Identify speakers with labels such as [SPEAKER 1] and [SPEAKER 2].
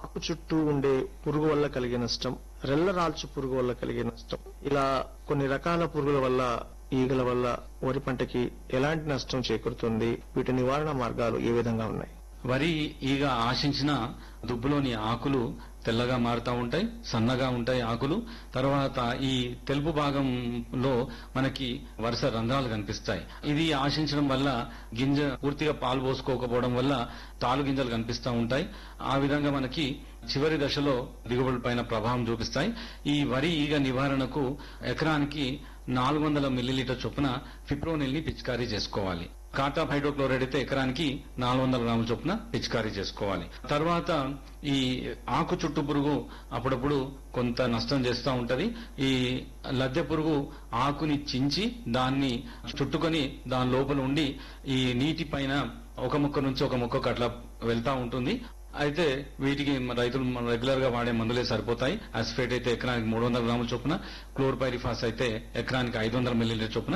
[SPEAKER 1] ఆకు చుట్టూ ఉండే పురుగు వల్ల కలిగే నష్టం రెల్ల రాల్చు పురుగు వల్ల కలిగే నష్టం ఇలా కొన్ని రకాల పురుగుల వల్ల ఈగల వల్ల వరి పంటకి ఎలాంటి నష్టం చేకూరుతుంది వీటి నివారణ మార్గాలు ఏ విధంగా ఉన్నాయి
[SPEAKER 2] వరి ఈగ ఆశించిన దుబ్బులోని ఆకులు తెల్లగా మారుతా ఉంటాయి సన్నగా ఉంటాయి ఆకులు తర్వాత ఈ తెలుపు భాగంలో మనకి వరుస రంధ్రాలు కనిపిస్తాయి ఇది ఆశించడం వల్ల గింజ పూర్తిగా పాలు పోసుకోకపోవడం వల్ల తాలు గింజలు కనిపిస్తూ ఉంటాయి ఆ విధంగా మనకి చివరి దశలో దిగుబడి పైన ప్రభావం చూపిస్తాయి ఈ వరి ఈగ నివారణకు ఎకరానికి నాలుగు వందల మిల్లీలీటర్ చొప్పున ఫిప్రోనిల్ ని పిచికారీ చేసుకోవాలి కాటాప్ హైడ్రోక్లోరైడ్ అయితే ఎకరానికి నాలుగు వందల గ్రాముల చొప్పున పిచికారీ చేసుకోవాలి తర్వాత ఈ ఆకు చుట్టు పురుగు అప్పుడప్పుడు కొంత నష్టం చేస్తూ ఉంటది ఈ లద్దె పురుగు ఆకుని చించి దాన్ని చుట్టుకొని దాని లోపల ఉండి ఈ నీటి పైన ఒక మొక్క నుంచి ఒక మొక్కకు అట్లా వెళ్తా ఉంటుంది అయితే వీటికి మన రైతులు రెగ్యులర్ గా వాడే మందులే సరిపోతాయి అసిఫేట్ అయితే ఎకరానికి మూడు వందల గ్రాముల చొప్పున క్లోర్పైరిఫాస్ అయితే ఎకరానికి ఐదు వందల మిల్లీలీటర్ చొప్పున